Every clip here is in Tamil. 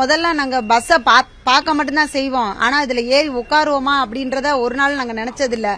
முதல்ல நாங்க பஸ்ஸ பார்க்க மட்டும்தான் செய்வோம் ஆனா இதுல ஏறி உட்காருவோமா அப்படின்றத ஒரு நாள் நாங்க நினைச்சதில்ல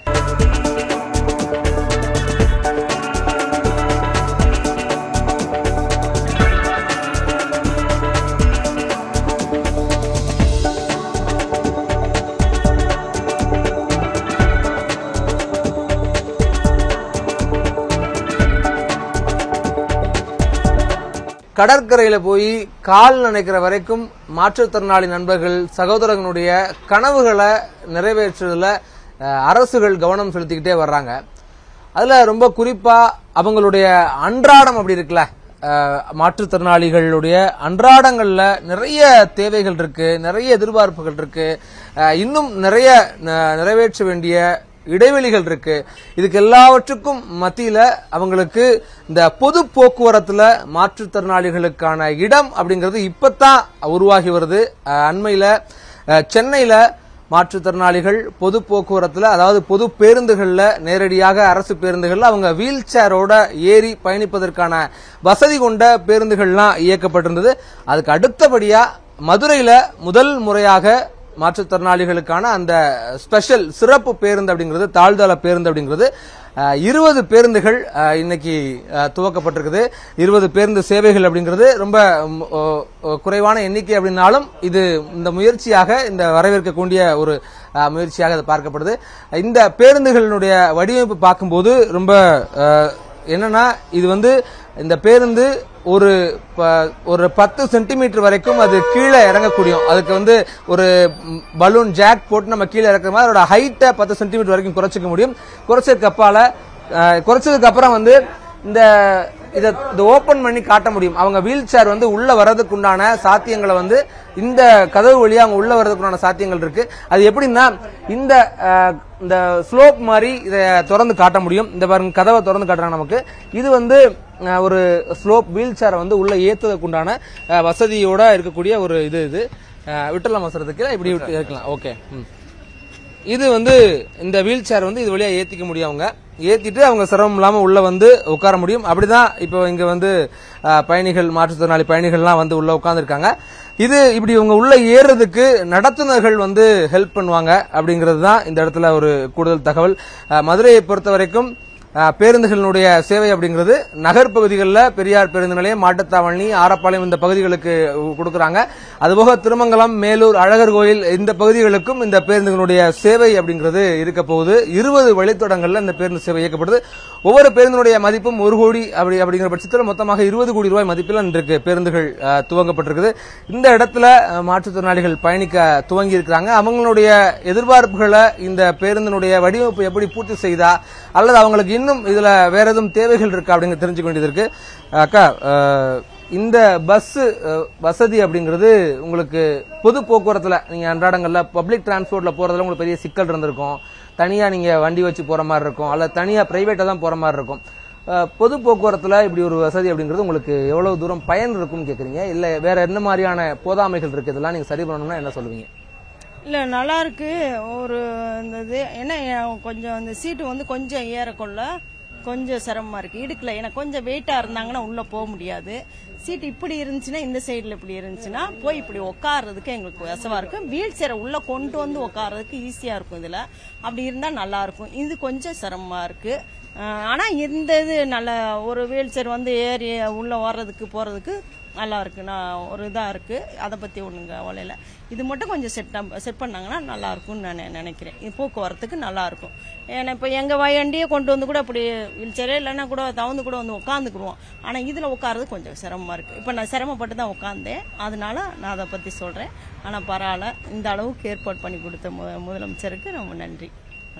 கடற்கரையில போய் கால் நினைக்கிற வரைக்கும் மாற்றுத்திறனாளி நண்பர்கள் சகோதரர்களுடைய கனவுகளை நிறைவேற்றுறதுல அஹ், அரசுகள் கவனம் செலுத்திக்கிட்டே வர்றாங்க அதுல ரொம்ப குறிப்பா அவங்களுடைய அன்றாடம் அப்படி இருக்குல்ல அஹ், மாற்றுத்திறனாளிகளுடைய அன்றாடங்கள்ல நிறைய தேவைகள் இருக்கு நிறைய எதிர்பார்ப்புகள் இருக்கு அஹ், இன்னும் நிறைய ந- நிறைவேற்ற வேண்டிய இடைவெளிகள் இருக்கு இதுக்கு எல்லாவற்றுக்கும் மத்தியில அவங்களுக்கு இந்த பொது போக்குவரத்துல மாற்றுத்திறனாளிகளுக்கான இடம் அப்படிங்கிறது இப்பதான் உருவாகி வருது அஹ், அண்மையில அஹ், சென்னையில மாற்றுத்திறனாளிகள் பொது போக்குவரத்துல அதாவது பொது பேருந்துகள்ல நேரடியாக அரசு பேருந்துகள்ல அவங்க வீல் சேரோட ஏறி பயணிப்பதற்கான வசதி கொண்ட பேருந்துகள்லாம் இயக்கப்பட்டிருந்தது அதுக்கு அடுத்தபடியா மதுரையில முதல் முறையாக மாற்றுத்திறனாளிகளுக்கான அந்த ஸ்பெஷல் சிறப்பு பேருந்து அப்படிங்கிறது தாழ்தள பேருந்து அப்படிங்கிறது இருபது பேருந்துகள் அஹ், இன்னைக்கு அஹ், துவக்கப்பட்டிருக்குது இருபது பேருந்து சேவைகள் அப்படிங்கிறது ரொம்ப ம், ஓ, ஓ, குறைவான எண்ணிக்கை அப்படின்னாலும் இது இந்த முயற்சியாக இந்த வரவேற்கக்கூடிய ஒரு அஹ், முயற்சியாக இது பார்க்கப்படுது இந்த பேருந்துகளினுடைய வடிவமைப்பு பார்க்கும்போது ரொம்ப அஹ், என்னன்னா இது வந்து இந்த பேருந்து ஒரு ப- ஒரு பத்து சென்டிமீட்டர் வரைக்கும் அது கீழே இறங்கக்கூடியும் அதுக்கு வந்து ஒரு பலூன் ஜாக் போட்டு நம்ம கீழே இறக்குற மாதிரி அதோட ஹைட்டை பத்து சென்டிமீட்டர் வரைக்கும் குறைச்சிக்க முடியும் குறைச்சதுக்கு அப்பால அஹ், குறைச்சதுக்கு அப்புறம் வந்து இந்த இதை இதை ஓபன் பண்ணி காட்ட முடியும் அவங்க வீல் சேர் வந்து உள்ள வர்றதுக்கு உண்டான சாத்தியங்களை வந்து இந்த கதவு வழியா அவங்க உள்ள வர்றதுக்கு உண்டான சாத்தியங்கள் இருக்கு அது எப்படின்னா இந்த அஹ், இந்த ஸ்லோப் மாதிரி இதை திறந்து காட்ட முடியும் இந்த பாருங்க கதவை திறந்து காட்டுறாங்க நமக்கு இது வந்து அஹ், ஒரு ஸ்லோப் வீல் சேரை வந்து உள்ள ஏத்துறதுக்கு உண்டான அஹ், வசதியோட இருக்கக்கூடிய ஒரு இது இது அஹ், விட்டலாம் வசரத்துக்கு இப்படி விட்டு இருக்கலாம் ஓகே ம் இது வந்து இந்த வீல் சேர் வந்து இது வழியா ஏத்திக்க முடியும் அவங்க ஏத்திட்டு அவங்க சிரமம் இல்லாம உள்ள வந்து உட்கார முடியும் அப்படிதான் இப்போ இங்க வந்து அஹ், பயணிகள் மாற்றுத்திறனாளி பயணிகள்லாம் வந்து உள்ள உட்கார்ந்துருக்காங்க இது இப்படி இவங்க உள்ள ஏறுறதுக்கு நடத்துனர்கள் வந்து ஹெல்ப் பண்ணுவாங்க அப்படிங்கிறது தான் இந்த இடத்துல ஒரு கூடுதல் தகவல் அஹ், மதுரையை பொறுத்த வரைக்கும் அஹ், பேருந்துகளினுடைய சேவை அப்படிங்கிறது நகர் பகுதிகளில் பெரியார் பேருந்து நிலையம் மாட்டுத்தாவணி ஆரப்பாளையம் இந்த பகுதிகளுக்கு கொடுக்கறாங்க அதுபோக திருமங்கலம் மேலூர் அழகர் கோயில் இந்த பகுதிகளுக்கும் இந்த பேருந்துகளுடைய சேவை அப்படிங்கிறது இருக்க போகுது இருபது வழித்தடங்கள்ல இந்த பேருந்து சேவை இயக்கப்படுது ஒவ்வொரு பேருந்தினுடைய மதிப்பும் ஒரு கோடி அப்படி அப்படிங்கிற பட்சத்தில் மொத்தமாக இருபது கோடி ரூபாய் மதிப்பில் இன்றைக்கு பேருந்துகள் அஹ், துவங்கப்பட்டிருக்குது இந்த இடத்துல அஹ், மாற்றுத்திறனாளிகள் பயணிக்க துவங்கி இருக்கிறாங்க அவங்களுடைய எதிர்பார்ப்புகளை இந்த பேருந்தினுடைய வடிவமைப்பு எப்படி பூர்த்தி செய்தா அல்லது அவங்களுக்கு இன்னும் இதுல வேற எதுவும் தேவைகள் இருக்கா அப்படிங்க தெரிஞ்சுக்க வேண்டியது இருக்கு அக்கா அஹ், இந்த பஸ் வசதி அப்படிங்கிறது உங்களுக்கு பொது போக்குவரத்துல நீங்க அன்றாடங்கள்ல பப்ளிக் டிரான்ஸ்போர்ட்ல போறதுல உங்களுக்கு பெரிய சிக்கல் இருந்திருக்கும் தனியா நீங்க வண்டி வச்சு போற மாதிரி இருக்கும் அல்லது தனியா பிரைவேட்டா தான் போற மாதிரி இருக்கும் அஹ், பொது போக்குவரத்துல இப்படி ஒரு வசதி அப்படிங்கிறது உங்களுக்கு எவ்வளவு தூரம் பயன் இருக்கும்னு கேக்குறீங்க இல்ல வேற என்ன மாதிரியான போதாமைகள் இருக்கு இதெல்லாம் நீங்க சரி பண்ணணும்னா என்ன சொல்லுவீங்க இல்லை நல்லா இருக்கு ஒரு இந்த இது ஏன்னா என் கொஞ்சம் இந்த சீட்டு வந்து கொஞ்சம் ஏறக்குள்ள கொஞ்சம் சிரமமா இருக்கு இடுக்கல எனக்கு கொஞ்சம் வெயிட்டா இருந்தாங்கன்னா உள்ள போக முடியாது சீட் இப்படி இருந்துச்சுன்னா இந்த சைடுல இப்படி இருந்துச்சுன்னா போய் இப்படி உட்கார்றதுக்கு எங்களுக்கு வசமா இருக்கு வீல் சேரை உள்ள கொண்டு வந்து உட்கார்றதுக்கு ஈஸியா இருக்கும் இதுல அப்படி இருந்தா நல்லா இருக்கும் இது கொஞ்சம் சிரமமா இருக்கு அஹ் ஆனா இந்த இது நல்ல ஒரு வீல் சேர் வந்து ஏறி உள்ள வர்றதுக்கு போறதுக்கு நல்லா இருக்கு நான் ஒரு இதா இருக்கு அதை பத்தி ஒண்ணுங்க கவலை இல்லை இது மட்டும் கொஞ்சம் செட் செட் பண்ணாங்கன்னா நல்லா இருக்கும்னு நான் நெ- நினைக்கிறேன் இது போக்குவரத்துக்கு நல்லா இருக்கும் ஏன்னா இப்போ எங்க வண்டியை கொண்டு வந்து கூட அப்படி வீல் சேரே இல்லைன்னா கூட தவந்து கூட வந்து உட்காந்துக்குருவோம் ஆனா இதுல உட்கார்றது கொஞ்சம் சிரமமா இருக்கு இப்போ நான் சிரமப்பட்டு தான் உட்காந்தேன் அதனால நான் அதை பத்தி சொல்றேன் ஆனா பரவாயில்ல இந்த அளவுக்கு ஏற்பாடு பண்ணி கொடுத்த மு- முதலமைச்சருக்கு ரொம்ப நன்றி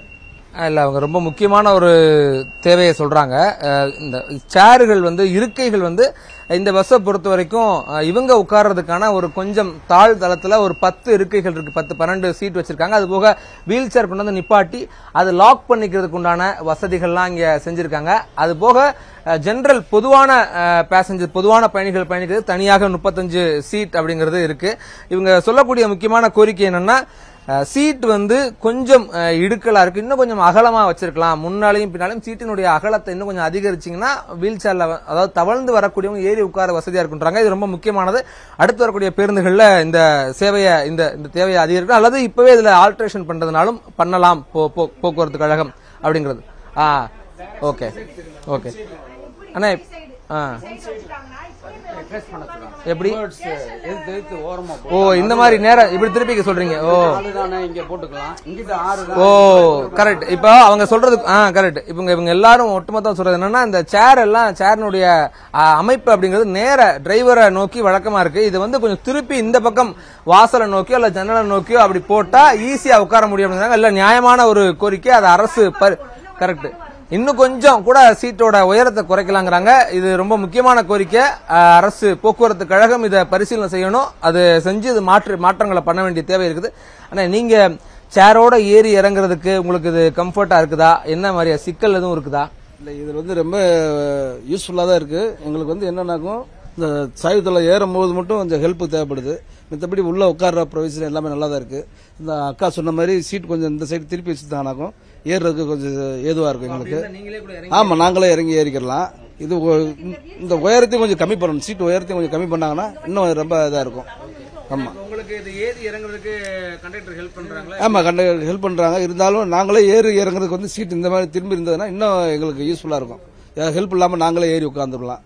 அஹ் இல்ல அவங்க ரொம்ப முக்கியமான ஒரு தேவையை சொல்றாங்க அஹ் இந்த சேர்கள் வந்து இருக்கைகள் வந்து இந்த பஸ்ஸை பொறுத்த வரைக்கும் அஹ் இவங்க உட்கார்றதுக்கான ஒரு கொஞ்சம் தாழ் தளத்துல ஒரு பத்து இருக்கைகள் இருக்கு பத்து பன்னெண்டு சீட் வச்சிருக்காங்க அது போக வீல் சேர் கொண்டு வந்து நிப்பாட்டி அது லாக் பண்ணிக்கிறதுக்கு உண்டான வசதிகள்லாம் இங்க செஞ்சிருக்காங்க அது போக ஜெனரல் பொதுவான பேசஞ்சர் பொதுவான பயணிகள் பயணிக்கிறது தனியாக முப்பத்தஞ்சு சீட் அப்படிங்கிறது இருக்கு இவங்க சொல்லக்கூடிய முக்கியமான கோரிக்கை என்னன்னா சீட் வந்து கொஞ்சம் அஹ், இடுக்கலா இருக்கு இன்னும் கொஞ்சம் அகலமா வச்சிருக்கலாம் முன்னாலையும் பின்னாலையும் சீட்டினுடைய அகலத்தை இன்னும் கொஞ்சம் அதிகரிச்சீங்கன்னா வீல் சேர்ல அதாவது தவழ்ந்து வரக்கூடியவங்க ஏறி உட்கார வசதியா இருக்குன்றாங்க இது ரொம்ப முக்கியமானது அடுத்து வரக்கூடிய பேருந்துகள்ல இந்த சேவையை இந்த இந்த தேவையை அதிகரிக்கும் அல்லது இப்பவே இதுல ஆல்ட்ரேஷன் பண்றதுனாலும் பண்ணலாம் போ- போ- போக்குவரத்து கழகம் அப்படிங்கிறது ஆ ஓகே ஓகே அண்ணா ஆ எப்படி எதிர்த்து எதிர்த்து ஓரமா போ ஓ இந்த மாதிரி நேரம் இப்படி திருப்பி சொல்றீங்க ஓ நாலு தானே இங்க போட்டுக்கலாம் இங்கிட்ட ஆறு ஓ கரெக்ட் இப்போ அவங்க சொல்றது ஆ கரெக்ட் இவங்க இவங்க எல்லாரும் ஒட்டுமொத்தம் சொல்றது என்னன்னா இந்த சேர் எல்லாம் சேரினுடைய அமைப்பு அப்படிங்கிறது நேர டிரைவரை நோக்கி வழக்கமா இருக்கு இது வந்து கொஞ்சம் திருப்பி இந்த பக்கம் வாசலை நோக்கியோ அல்ல ஜன்னலை நோக்கியோ அப்படி போட்டா ஈஸியா உட்கார முடியும் அப்படிங்கிறாங்க இல்ல நியாயமான ஒரு கோரிக்கை அது அரசு கரெக்ட் இன்னும் கொஞ்சம் கூட சீட்டோட உயரத்தை குறைக்கலாங்கிறாங்க இது ரொம்ப முக்கியமான கோரிக்கை அஹ், அரசு போக்குவரத்து கழகம் இதை பரிசீலனை செய்யணும் அது செஞ்சு இது மாற்று மாற்றங்களை பண்ண வேண்டிய தேவை இருக்குது ஆனா நீங்க சேரோட ஏறி இறங்குறதுக்கு உங்களுக்கு இது கம்ஃபர்ட்டா இருக்குதா என்ன மாதிரியா சிக்கல் எதுவும் இருக்குதா இல்லை இது வந்து ரொம்ப யூஸ்ஃபுல்லாக தான் இருக்கு எங்களுக்கு வந்து என்னன்னாக்கும் இந்த சாயுதத்தில் ஏறும் போது மட்டும் கொஞ்சம் ஹெல்ப் தேவைப்படுது மற்றபடி உள்ள உட்கார்ற ப்ரொவிஷன் எல்லாமே நல்லா தான் இருக்கு இந்த அக்கா சொன்ன மாதிரி சீட் கொஞ்சம் இந்த சைடு திருப்பி வச்சுட்டாங்கனாக்கும் ஏறுறதுக்கு கொஞ்சம் ஏதுவாக இருக்கும் எங்களுக்கு ஆமா நாங்களே இறங்கி ஏறிக்கிறலாம் இது ஒ- இந்த உயரத்தையும் கொஞ்சம் கம்மி பண்ணணும் சீட் உயரத்தையும் கொஞ்சம் கம்மி பண்ணாங்கன்னா இன்னும் ரொம்ப இதாக இருக்கும் ஆமா உங்களுக்கு இது ஏறி இறங்குறதுக்கு கண்டக்டர் ஹெல்ப் பண்றாங்களா ஆமா கண்ட ஹெல்ப் பண்றாங்க இருந்தாலும் நாங்களே ஏறி இறங்குறதுக்கு வந்து சீட் இந்த மாதிரி திரும்பி இருந்ததுன்னா இன்னும் எங்களுக்கு யூஸ்ஃபுல்லா இருக்கும் ஹெல்ப் இல்லாம நாங்களே ஏறி உட்காந்துடலாம்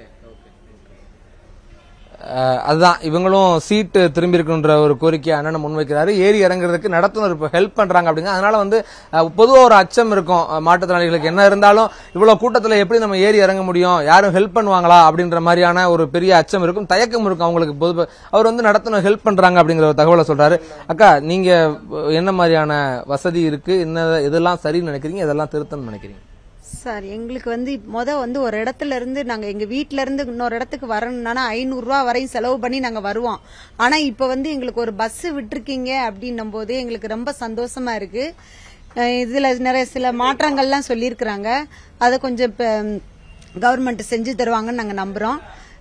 அஹ் அதுதான் இவங்களும் சீட்டு திரும்பி இருக்குன்ற ஒரு கோரிக்கையை அண்ணன் முன்வைக்கிறாரு ஏறி இறங்குறதுக்கு நடத்துனர் இப்போ ஹெல்ப் பண்றாங்க அப்படிங்க அதனால வந்து அஹ், பொதுவா ஒரு அச்சம் இருக்கும் அஹ், மாற்றுத்திறனாளிகளுக்கு என்ன இருந்தாலும் இவ்வளவு கூட்டத்துல எப்படி நம்ம ஏறி இறங்க முடியும் யாரும் ஹெல்ப் பண்ணுவாங்களா அப்படின்ற மாதிரியான ஒரு பெரிய அச்சம் இருக்கும் தயக்கம் இருக்கும் அவங்களுக்கு பொது அவர் வந்து நடத்துனர் ஹெல்ப் பண்றாங்க அப்படிங்கிற ஒரு தகவலை சொல்றாரு அக்கா நீங்க அஹ், என்ன மாதிரியான வசதி இருக்கு என்ன இதெல்லாம் சரின்னு நினைக்கிறீங்க இதெல்லாம் திருத்தம்னு நினைக்கிறீங்க சார் எங்களுக்கு வந்து இப்ப முத வந்து ஒரு இடத்துல இருந்து நாங்க எங்க வீட்ல இருந்து இன்னொரு இடத்துக்கு வரணும்னா ஐநூறு ரூபா வரையும் செலவு பண்ணி நாங்க வருவோம் ஆனா இப்ப வந்து எங்களுக்கு ஒரு பஸ் விட்டுருக்கீங்க அப்படின்னும் போது எங்களுக்கு ரொம்ப சந்தோஷமா இருக்கு அஹ் இதுல நிறைய சில மாற்றங்கள்லாம் சொல்லியிருக்கிறாங்க அதை கொஞ்சம் கவர்மெண்ட் செஞ்சு தருவாங்கன்னு நாங்க நம்புறோம்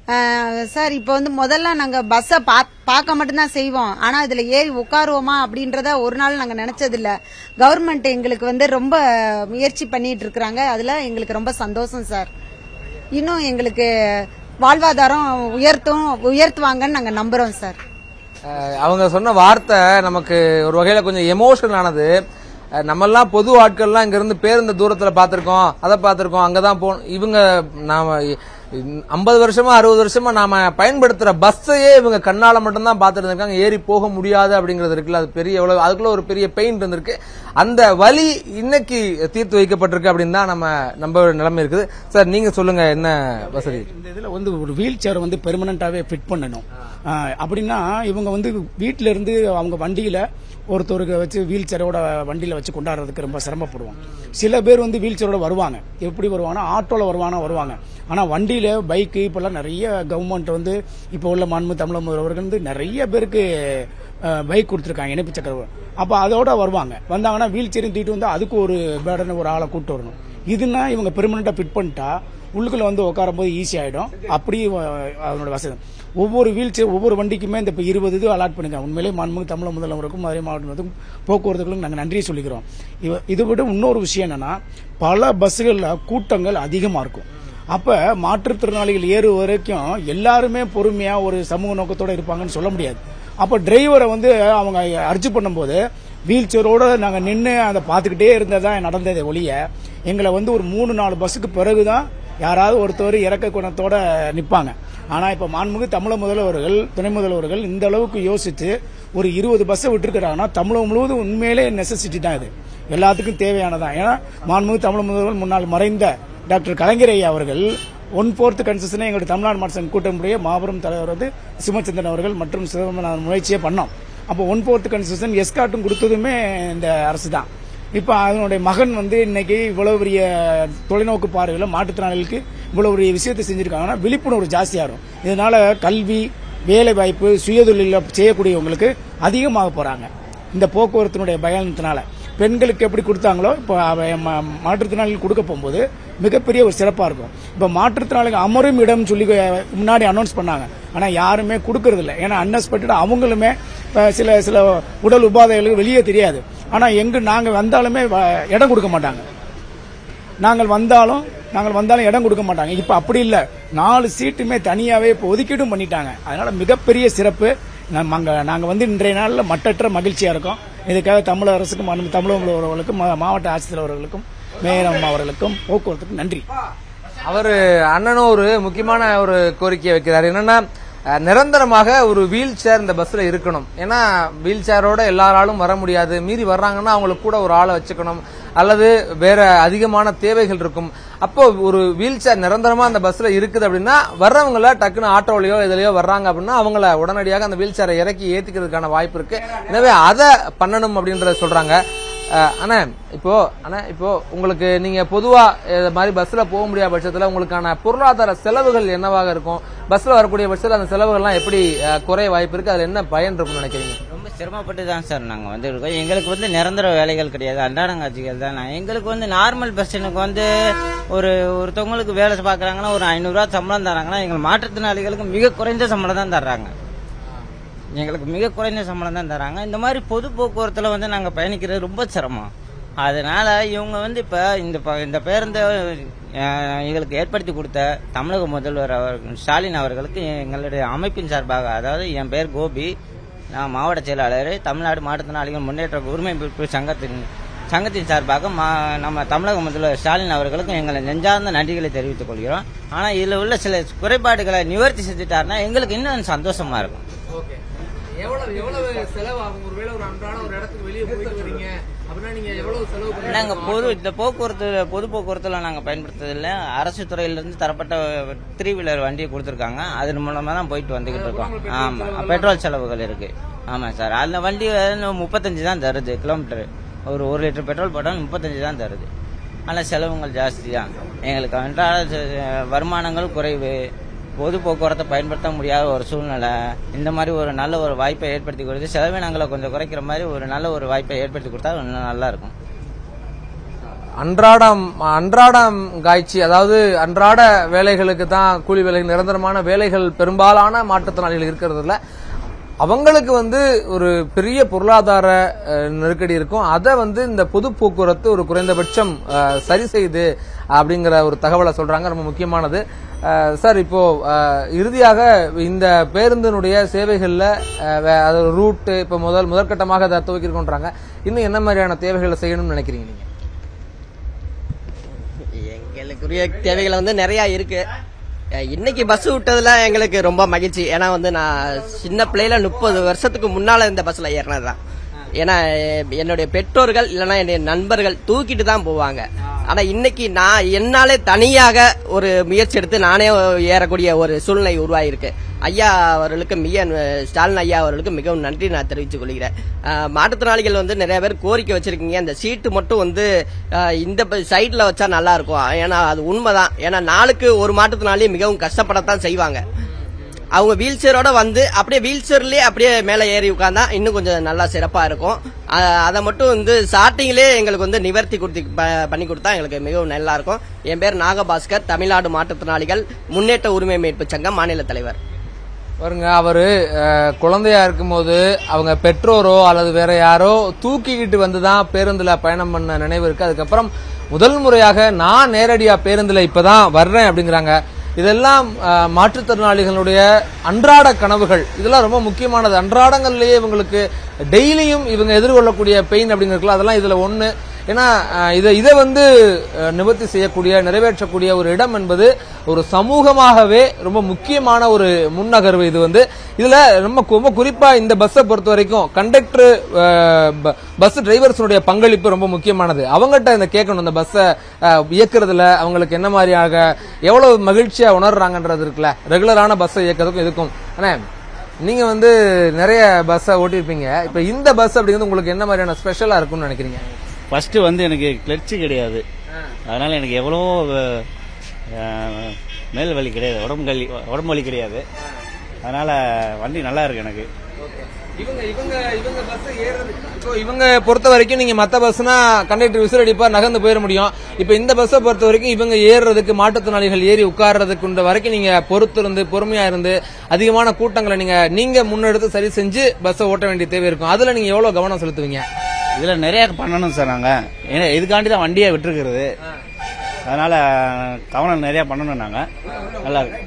அஹ் சார் இப்போ வந்து முதல்ல நாங்க பஸ்ஸை பார்க்க மட்டும்தான் செய்வோம் ஆனா இதுல ஏறி உட்காருவோமா அப்படின்றத ஒரு நாள் நாங்க நினைச்சது இல்ல கவர்மெண்ட் எங்களுக்கு வந்து ரொம்ப முயற்சி பண்ணிட்டு இருக்கிறாங்க அதுல எங்களுக்கு ரொம்ப சந்தோஷம் சார் இன்னும் எங்களுக்கு வாழ்வாதாரம் உயர்த்தும் உயர்த்துவாங்கன்னு நாங்க நம்புறோம் சார் அஹ் அவங்க சொன்ன வார்த்தை நமக்கு ஒரு வகையில கொஞ்சம் எமோஷனல் ஆனது அஹ் நம்மெல்லாம் பொது ஆட்கள்லாம் இங்க இருந்து பேருந்து தூரத்துல பார்த்திருக்கோம் அதை பார்த்திருக்கோம் அங்கதான் போ இவங்க நாம ஐம்பது வருஷமா அறுபது வருஷமா நாம பயன்படுத்துற பஸ்ஸையே இவங்க கண்ணால மட்டும்தான் பார்த்துட்டு இருக்காங்க ஏறி போக முடியாது அப்படிங்கிறது இருக்குல்ல அது பெரிய எவ்வளவு அதுக்குள்ள ஒரு பெரிய பெயின் இருந்திருக்கு அந்த வலி இன்னைக்கு தீர்த்து வைக்கப்பட்டிருக்கு அப்படின்னு தான் நம்ம நம்ப நிலைமை இருக்குது சார் நீங்க சொல்லுங்க என்ன வசதி இந்த இதுல வந்து ஒரு வீல் சேர் வந்து பெர்மனண்டாவே ஃபிட் பண்ணணும் ஆ, அப்படின்னா இவங்க வந்து வீட்ல இருந்து அவங்க வண்டியில ஒருத்தருக்கு வச்சு வீல் சேரோட வண்டியில வச்சு கொண்டாடுறதுக்கு ரொம்ப சிரமப்படுவாங்க சில பேர் வந்து வீல் சேரோட வருவாங்க எப்படி வருவாங்கன்னா ஆட்டோல வருவானா வருவாங்க ஆனா வண்டியில பைக்கு இப்பெல்லாம் நிறைய கவர்மெண்ட் வந்து இப்போ உள்ள மாண்பு தமிழக முதல்வர்கள் வந்து நிறைய பேருக்கு பைக் கொடுத்துருக்காங்க இணைப்பு சக்கர அப்ப அதோட வருவாங்க வந்தாங்கன்னா வீல் சேரையும் தூக்கிட்டு வந்து அதுக்கு ஒரு பேடனை ஒரு ஆளை கூட்டு வரணும் இதுனா இவங்க பெர்மனண்டா ஃபிட் பண்ணிட்டா உள்ளுக்குள்ள வந்து உட்காரும் போது ஈஸி ஆயிடும் அப்படி அஹ், அதனோட வசதி ஒவ்வொரு வீல் சேர் ஒவ்வொரு வண்டிக்குமே இந்த இப்போ இருபது இது அலாட் பண்ணிருக்காங்க உண்மையிலேயே மாண்புமிகு தமிழக முதல்வருக்கும் மதுரை மாவட்டத்துக்கும் போக்குவரத்துகளுக்கும் நாங்கள் நன்றி சொல்லிக்கிறோம் இவ- இதை விட இன்னொரு விஷயம் என்னன்னா பல பஸ்ஸுகளில் கூட்டங்கள் அதிகமாக இருக்கும் அப்ப மாற்றுத்திறனாளிகள் ஏறு வரைக்கும் எல்லாருமே பொறுமையா ஒரு சமூக நோக்கத்தோட இருப்பாங்கன்னு சொல்ல முடியாது அப்ப டிரைவரை வந்து அவங்க அர்ஜி பண்ணும்போது வீல் சேரோட நாங்க நின்று அதை பார்த்துக்கிட்டே இருந்ததான் நடந்ததே ஒழிய எங்களை வந்து ஒரு மூணு நாலு பஸ்ஸுக்கு பிறகுதான் யாராவது ஒருத்தர் இறக்க குணத்தோட நிப்பாங்க ஆனா இப்ப மாண்புமிகு தமிழக முதல்வர்கள் துணை முதல்வர்கள் இந்த அளவுக்கு யோசித்து ஒரு இருபது பஸ்ஸை விட்டுருக்கிறாங்கன்னா தமிழகம் முழுவதும் உண்மையிலே நெசசிட்டி தான் இது எல்லாத்துக்கும் தேவையானதான் ஏன்னா மாண்புமிகு தமிழக முதல்வர் முன்னாள் மறைந்த டாக்டர் கலைஞர் ஐயா அவர்கள் ஒன் போர்த் கன்செஷனை எங்களுடைய தமிழ்நாடு மாநில கூட்டமுடைய மாபெரும் தலைவர் வந்து சிவச்சந்திரன் அவர்கள் மற்றும் சிவமநாதன் முயற்சியே பண்ணோம் அப்போ ஒன் போர்த் கன்செஷன் எஸ்காட்டும் கொடுத்ததுமே இந்த அரசு தான் இப்போ அதனுடைய மகன் வந்து இன்னைக்கு இவ்வளவு பெரிய தொலைநோக்கு பார்வையில் மாற்றுத்திறனாளிகளுக்கு இவ்வளவு பெரிய விஷயத்தை செஞ்சிருக்காங்கன்னா விழிப்புணர்வு ஜாஸ்தியாகும் இதனால கல்வி வேலை வாய்ப்பு சுயதொழில செய்யக்கூடியவங்களுக்கு அதிகமாக போறாங்க இந்த போக்குவரத்தினுடைய பயணத்தினால பெண்களுக்கு எப்படி கொடுத்தாங்களோ இப்போ அவ- ம- மாற்றுத்திறனாளிகள் கொடுக்க போகும்போது மிகப்பெரிய ஒரு சிறப்பா இருக்கும் இப்போ மாற்றுத்திறனாளிகள் அமரும் இடம் சொல்லி அஹ், முன்னாடி அனௌன்ஸ் பண்ணாங்க ஆனா யாருமே கொடுக்கறது இல்லை ஏன்னா அன்எக்ஸ்பெக்டட் அவங்களுமே இப்ப சில சில உடல் உபாதைகளுக்கு வெளியே தெரியாது ஆனா எங்க நாங்க வந்தாலுமே வ- இடம் கொடுக்க மாட்டாங்க நாங்கள் வந்தாலும் நாங்கள் வந்தாலும் இடம் கொடுக்க மாட்டாங்க இப்ப அப்படி இல்ல நாலு சீட்டுமே தனியாவே இப்ப ஒதுக்கீடும் பண்ணிட்டாங்க அதனால மிகப்பெரிய சிறப்பு நம்ம அங்க நாங்க வந்து இன்றைய நாள்ல மட்டற்ற மகிழ்ச்சியா இருக்கோம் இதுக்காக தமிழக அரசுக்கும் மனு- தமிழக முதல்வர்களுக்கும் மா- மாவட்ட ஆட்சித்தலைவர் அவர்களுக்கும் மேயர் அம்மா அவர்களுக்கும் போக்குவரத்துக்கும் நன்றி அவரு அண்ணனும் ஒரு முக்கியமான ஒரு கோரிக்கையை வைக்கிறார் என்னன்னா அஹ், நிரந்தரமாக ஒரு வீல் சேர் இந்த பஸ்ல இருக்கணும் ஏன்னா வீல் சேரோட எல்லாராலும் வர முடியாது மீறி வர்றாங்கன்னா அவங்களுக்கு கூட ஒரு ஆளை வச்சுக்கணும் அல்லது வேற அதிகமான தேவைகள் இருக்கும் அப்போ ஒரு வீல் சேர் நிரந்தரமா அந்த பஸ்ல இருக்குது அப்படின்னா வர்றவங்கள டக்குன்னு ஆட்டோலயோ எதுலயோ வர்றாங்க அப்படின்னா அவங்கள உடனடியாக அந்த வீல் சேரை இறக்கி ஏத்திக்கிறதுக்கான வாய்ப்பு இருக்கு எனவே அதை பண்ணணும் அப்படின்றத சொல்றாங்க அஹ் அண்ணா இப்போ அண்ணா இப்போ உங்களுக்கு நீங்க பொதுவா இது மாதிரி பஸ்ல போக முடியாத பட்சத்துல உங்களுக்கான பொருளாதார செலவுகள் என்னவாக இருக்கும் பஸ்ல வரக்கூடிய பட்சத்துல அந்த செலவுகள்லாம் எப்படி அஹ், குறைய வாய்ப்பு இருக்கு அதுல என்ன பயன் இருக்கும்னு நினைக்கிறீங்க ரொம்ப சிரமப்பட்டு தான் சார் நாங்கள் வந்து இருக்கோம் எங்களுக்கு வந்து நிரந்தர வேலைகள் கிடையாது அன்றாடங்காட்சிகள் தான் நான் எங்களுக்கு வந்து நார்மல் பர்சனுக்கு வந்து ஒரு ஒருத்தவங்களுக்கு வேலை பார்க்குறாங்கன்னா ஒரு ஐநூறுரூவா சம்பளம் தராங்கன்னா எங்கள் மாற்றுத்திறனாளிகளுக்கு மிக குறைந்த சம்பளம் தான் தர்றாங்க எங்களுக்கு மிக குறைந்த சம்பளம் தான் தராங்க இந்த மாதிரி பொது போக்குவரத்தில் வந்து நாங்கள் பயணிக்கிறது ரொம்ப சிரமம் அதனால இவங்க வந்து இப்போ இந்த ப- இந்த பேருந்தை அஹ், எங்களுக்கு ஏற்படுத்தி கொடுத்த தமிழக முதல்வர் அவர் ஸ்டாலின் அவர்களுக்கு எங்களுடைய அமைப்பின் சார்பாக அதாவது என் பேர் கோபி நான் மாவட்ட செயலாளர் தமிழ்நாடு மாற்றுத்திறனாளிகள் முன்னேற்ற உரிமை மீட்பு சங்கத்தின் சங்கத்தின் சார்பாக மா- நம்ம தமிழக முதல்வர் ஸ்டாலின் அவர்களுக்கும் எங்களை நெஞ்சார்ந்த நன்றிகளை தெரிவித்துக் கொள்கிறோம் ஆனால் இதில் உள்ள சில குறைபாடுகளை நிவர்த்தி செஞ்சுட்டாருன்னா எங்களுக்கு இன்னும் சந்தோஷமா இருக்கும் ஓகே எவ்வளவு எவ்வளவு செலவாகும் ஒருவேளை ஒரு அன்றாட ஒரு இடத்துக்கு வெளியே போயிட்டு வரீங்க அப்படின்னா நீங்க எவ்வளவு செலவு நாங்க பொது இந்த போக்குவரத்து பொது போக்குவரத்துல நாங்க பயன்படுத்துறதில்ல அரசு துறையிலிருந்து தரப்பட்ட த்ரீ வீலர் வண்டியை கொடுத்துருக்காங்க அதன் மூலமா தான் போயிட்டு வந்துகிட்டு இருக்கோம் ஆமா பெட்ரோல் செலவுகள் இருக்கு ஆமா சார் அந்த வண்டி வந்து முப்பத்தஞ்சு தான் தருது கிலோமீட்டர் ஒரு ஒரு லிட்டர் பெட்ரோல் போட்டாலும் முப்பத்தஞ்சு தான் தருது ஆனால் செலவுகள் ஜாஸ்தி தான் எங்களுக்கு அன்றாட செ- வருமானங்கள் குறைவு பொது போக்குவரத்தை பயன்படுத்த முடியாத ஒரு சூழ்நிலை இந்த மாதிரி ஒரு நல்ல ஒரு வாய்ப்பை ஏற்படுத்தி கொடுத்து செலவினங்களை கொஞ்சம் குறைக்கிற மாதிரி ஒரு நல்ல ஒரு வாய்ப்பை ஏற்படுத்தி கொடுத்தா இன்னும் நல்லா இருக்கும் அன்றாடம் அன்றாடம் காய்ச்சி அதாவது அன்றாட வேலைகளுக்கு தான் கூலி வேலைகள் நிரந்தரமான வேலைகள் பெரும்பாலான மாற்றுத்திறனாளிகள் இருக்கிறதுல அவங்களுக்கு வந்து ஒரு பெரிய பொருளாதார அஹ், நெருக்கடி இருக்கும் அதை வந்து இந்த பொது போக்குவரத்து ஒரு குறைந்தபட்சம் அஹ், சரி செய்யுது அப்படிங்கிற ஒரு தகவலை சொல்றாங்க ரொம்ப முக்கியமானது அஹ், சார் இப்போ அஹ், இறுதியாக இந்த பேருந்தினுடைய சேவைகள்ல அஹ், வே- அது ரூட்டு இப்போ முதல் முதற்கட்டமாக அதை துவக்கிருக்கோன்றாங்க இன்னும் என்ன மாதிரியான தேவைகளை செய்யணும்னு நினைக்கிறீங்க நீங்க எங்களுக்குரிய தேவைகள் வந்து நிறைய இருக்கு அஹ் இன்னைக்கு பஸ் விட்டதுல எங்களுக்கு ரொம்ப மகிழ்ச்சி ஏன்னா வந்து நான் சின்ன பிள்ளையில முப்பது வருஷத்துக்கு முன்னால இந்த பஸ்ல ஏறினது தான் ஏன்னா அஹ் என்னுடைய பெற்றோர்கள் இல்லைன்னா என்னுடைய நண்பர்கள் தூக்கிட்டு தான் போவாங்க ஆனா இன்னைக்கு நான் என்னாலே தனியாக ஒரு முயற்சி எடுத்து நானே ஏறக்கூடிய ஒரு சூழ்நிலை உருவாயிருக்கு ஐயா அவர்களுக்கு மிக ஸ்டாலின் ஐயா அவர்களுக்கு மிகவும் நன்றி நான் தெரிவித்துக் கொள்கிறேன் அஹ் மாற்றுத்திறனாளிகள் வந்து நிறைய பேர் கோரிக்கை வச்சிருக்கீங்க அந்த சீட்டு மட்டும் வந்து அஹ் இந்த சைட்ல வச்சா நல்லா இருக்கும் ஏன்னா அது உண்மைதான் ஏன்னா நாளுக்கு ஒரு மாற்றுத்திறனாளி மிகவும் கஷ்டப்படத்தான் செய்வாங்க அவங்க வீல் சேரோட வந்து அப்படியே வீல் சேர்லயே அப்படியே மேலே ஏறி உட்காந்தா இன்னும் கொஞ்சம் நல்லா சிறப்பா இருக்கும் அஹ் அதை மட்டும் வந்து ஸ்டார்டிங்லேயே எங்களுக்கு வந்து நிவர்த்தி கொடுத்து ப- பண்ணி கொடுத்தா எங்களுக்கு மிகவும் நல்லா இருக்கும் என் பேர் நாகபாஸ்கர் தமிழ்நாடு மாற்றுத்திறனாளிகள் முன்னேற்ற உரிமை மீட்பு சங்கம் மாநில தலைவர் பாருங்க அவரு அஹ், குழந்தையா இருக்கும்போது அவங்க பெற்றோரோ அல்லது வேற யாரோ தூக்கிக்கிட்டு வந்துதான் பேருந்துல பயணம் பண்ண நினைவு இருக்கு அதுக்கப்புறம் முதல் முறையாக நான் நேரடியா பேருந்துல இப்பதான் வர்றேன் அப்படிங்கிறாங்க இதெல்லாம் அஹ், மாற்றுத்திறனாளிகளுடைய அன்றாட கனவுகள் இதெல்லாம் ரொம்ப முக்கியமானது அன்றாடங்கள்லயே இவங்களுக்கு டெய்லியும் இவங்க எதிர்கொள்ளக்கூடிய பெயின் அப்படிங்கிறதுல அதெல்லாம் இதுல ஒண்ணு ஏன்னா அஹ், இதை இதை வந்து அஹ், நிவர்த்தி செய்யக்கூடிய நிறைவேற்றக்கூடிய ஒரு இடம் என்பது ஒரு சமூகமாகவே ரொம்ப முக்கியமான ஒரு முன்னகர்வு இது வந்து இதுல ரொம்ப கு- ரொம்ப குறிப்பா இந்த பஸ்ஸை பொறுத்த வரைக்கும் கண்டக்டர் பஸ் டிரைவர்ஸுடைய பங்களிப்பு ரொம்ப முக்கியமானது அவங்ககிட்ட இந்த கேட்கணும் இந்த பஸ்ஸை அஹ், இயக்குறதுல அவங்களுக்கு என்ன மாதிரியாக எவ்வளவு மகிழ்ச்சியா உணர்றாங்கன்றது இருக்குல்ல ரெகுலரான பஸ்ஸை இயக்கிறதுக்கும் இதுக்கும் ஆனா நீங்க வந்து நிறைய பஸ்ஸை ஓட்டிருப்பீங்க இப்ப இந்த பஸ் அப்படிங்கிறது உங்களுக்கு என்ன மாதிரியான ஸ்பெஷலா இருக்கும்னு நினைக்கிறீங்க ஃபர்ஸ்ட் வந்து எனக்கு கிளர்ச்சி கிடையாது அதனால எனக்கு எவ்வளோ மேல் வலி கிடையாது உடம்பு வலி உடம்பு வலி கிடையாது அதனால வண்டி நல்லா இருக்கு எனக்கு இவங்க இவங்க இவங்க பஸ் ஏறது இப்போ இவங்க பொறுத்த வரைக்கும் நீங்க மத்த பஸ்னா கண்டக்டர் விசில் அடிப்பா நகர்ந்து போயிட முடியும் இப்போ இந்த பஸ்ஸை பொறுத்த வரைக்கும் இவங்க ஏறுறதுக்கு மாற்றுத்திறனாளிகள் ஏறி உட்கார்றதுக்கு வரைக்கும் நீங்க பொறுத்து இருந்து பொறுமையா இருந்து அதிகமான கூட்டங்களை நீங்க நீங்க முன்னெடுத்து சரி செஞ்சு பஸ்ஸை ஓட்ட வேண்டிய தேவை இருக்கும் அதுல நீங்க எவ்வளவு கவனம் செலுத்துவீங்க இதுல நிறைய பண்ணணும் சார் நாங்க ஏன்னா இதுக்காண்டி தான் வண்டியை விட்டுருக்கிறது அதனால கவனம் நிறைய பண்ணணும் நாங்க நல்லா இருக்கு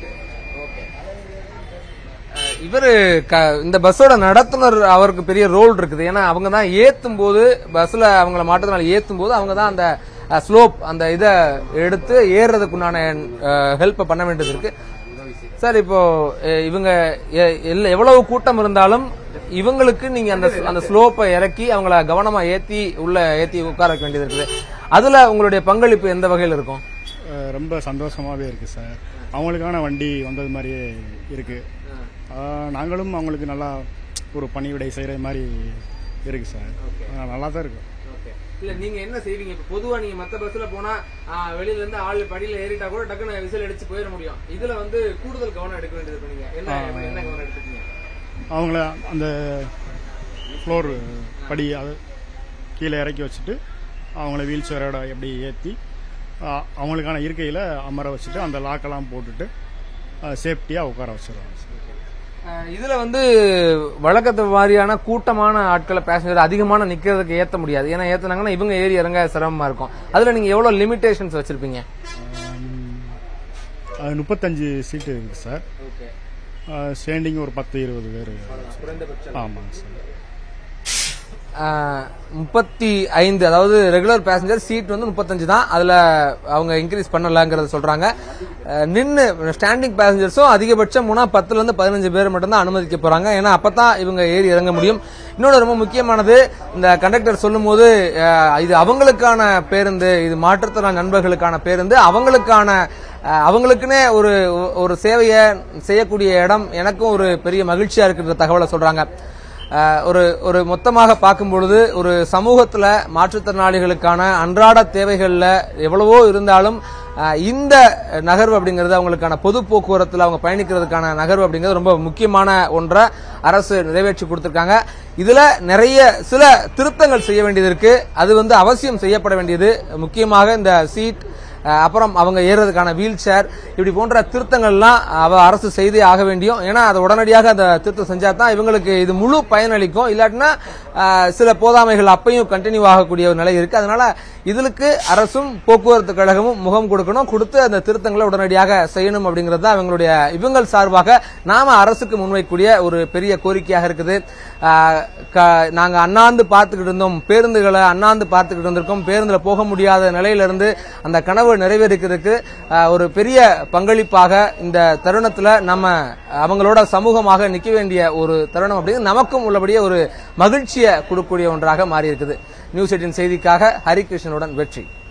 இவரு க- இந்த பஸ்ஸோட நடத்துனர் அவருக்கு பெரிய ரோல் இருக்குது ஏன்னா அவங்க தான் ஏத்தும் போது பஸ்ல அவங்கள மாற்றத்தினால ஏத்தும் போது அவங்க தான் அந்த ஸ்லோப் அந்த இதை எடுத்து ஏறுறதுக்குண்டான ஹெல்ப் பண்ண வேண்டியது இருக்கு சார் இப்போ அஹ், இவங்க எ- எல்ல- எவ்வளவு கூட்டம் இருந்தாலும் இவங்களுக்கு நீங்க அந்த அந்த ஸ்லோப்பை இறக்கி அவங்கள கவனமா ஏத்தி உள்ள ஏத்தி உட்கார வைக்க வேண்டியது இருக்குது அதுல உங்களுடைய பங்களிப்பு எந்த வகையில் இருக்கும் அஹ் ரொம்ப சந்தோஷமாவே இருக்கு சார் அவங்களுக்கான வண்டி வந்தது மாதிரியே இருக்கு அஹ் நாங்களும் அவங்களுக்கு நல்லா ஒரு பணிவிடை செய்யற மாதிரி இருக்கு சார் அஹ் நல்லா தான் இருக்கு இல்ல நீங்க என்ன செய்வீங்க இப்ப பொதுவா நீங்க மத்த பஸ்ல போனா ஆ, வெளியில இருந்து ஆள் படியில ஏறிட்டா கூட டக்குன்னு விசில் அடிச்சு போயிட முடியும் இதுல வந்து கூடுதல் கவனம் எடுக்க வேண்டியது இருக்கு நீங்க என்ன என்ன கவனம் எடுத்துக்கீங்க அவங்கள அந்த ஃப்ளோர் படி அது கீழே இறக்கி வச்சுட்டு அவங்கள வீல் சேரோட எப்படி ஏற்றி அவங்களுக்கான இருக்கையில் அமர வச்சுட்டு அந்த லாக்கெல்லாம் போட்டுட்டு சேஃப்டியாக உட்கார வச்சிருவாங்க சார் ஆ, இதுல வந்து வழக்கத்து மாதிரியான கூட்டமான ஆட்களை பேசஞ்சர் அதிகமான நிக்கிறதுக்கு ஏத்த முடியாது ஏன்னா ஏத்துனாங்கன்னா இவங்க ஏறி இறங்க சிரமமா இருக்கும் அதுல நீங்க எவ்வளவு லிமிடேஷன்ஸ் வச்சிருப்பீங்க அது முப்பத்தஞ்சு சீட்டு இருக்குது சார் ஸ்டாண்டிங் ஒரு பத்து இருபது பேர் ஆமாங்க சார் முப்பத்தி ஐந்து அதாவது ரெகுலர் பேசஞ்சர் சீட் வந்து முப்பத்தஞ்சு தான் அதுல அவங்க இன்க்ரீஸ் பண்ணலங்கிறத சொல்றாங்க அஹ், நின்னு ஸ்டாண்டிங் பேசஞ்சர்ஸும் அதிகபட்சம் மூணா பத்துல இருந்து பதினஞ்சு பேர் மட்டும் தான் அனுமதிக்க போறாங்க ஏன்னா அப்பதான் இவங்க ஏறி இறங்க முடியும் இன்னொன்று ரொம்ப முக்கியமானது இந்த கண்டக்டர் சொல்லும்போது அஹ், இது அவங்களுக்கான பேருந்து இது மாற்றுத்திறனாளி நண்பர்களுக்கான பேருந்து அவங்களுக்கான அஹ், அவங்களுக்குன்னே ஒரு ஒரு சேவையை செய்யக்கூடிய இடம் எனக்கும் ஒரு பெரிய மகிழ்ச்சியா இருக்கிற தகவலை சொல்றாங்க அஹ் ஒரு ஒரு மொத்தமாக பார்க்கும் பொழுது ஒரு சமூகத்துல மாற்றுத்திறனாளிகளுக்கான அன்றாட தேவைகள்ல எவ்வளவோ இருந்தாலும் அஹ் இந்த நகர்வு அப்படிங்கிறது அவங்களுக்கான பொது போக்குவரத்துல அவங்க பயணிக்கிறதுக்கான நகர்வு அப்படிங்கிறது ரொம்ப முக்கியமான ஒன்றை அரசு நிறைவேற்றி கொடுத்திருக்காங்க இதுல நிறைய சில திருத்தங்கள் செய்ய வேண்டியது இருக்கு அது வந்து அவசியம் செய்யப்பட வேண்டியது முக்கியமாக இந்த சீட் அஹ் அப்புறம் அவங்க ஏறுறதுக்கான வீல் சேர் இப்படி போன்ற திருத்தங்கள்லாம் அவ அரசு செய்தே ஆக வேண்டியும் ஏன்னா அதை உடனடியாக அந்த திருத்தம் செஞ்சா தான் இவங்களுக்கு இது முழு பயனளிக்கும் இல்லாட்டினா அஹ், சில போதாமைகள் அப்பையும் கண்டினியூ ஆகக்கூடிய ஒரு நிலை இருக்கு அதனால இதுக்கு அரசும் போக்குவரத்து கழகமும் முகம் கொடுக்கணும் கொடுத்து அந்த திருத்தங்களை உடனடியாக செய்யணும் அப்படிங்கிறது தான் இவங்களுடைய இவங்கள் சார்பாக நாம அரசுக்கு முன்வைக்கக்கூடிய ஒரு பெரிய கோரிக்கையாக இருக்குது அஹ், க- நாங்க அண்ணாந்து பார்த்துக்கிட்டு இருந்தோம் பேருந்துகளை அண்ணாந்து பார்த்துக்கிட்டு இருந்திருக்கோம் பேருந்துல போக முடியாத நிலையில இருந்து அந்த கனவு நிறைவேறிக்கிறதுக்கு அஹ், ஒரு பெரிய பங்களிப்பாக இந்த தருணத்துல நம்ம அவங்களோட சமூகமாக நிக்க வேண்டிய ஒரு தருணம் அப்படிங்கிறது நமக்கும் உள்ளபடியே ஒரு மகிழ்ச்சியை கொடுக்கக்கூடிய ஒன்றாக மாறி இருக்குது நியூஸ் எயிட்டின் செய்திக்காக ஹரிகிருஷ்ணனுடன் வெற்றி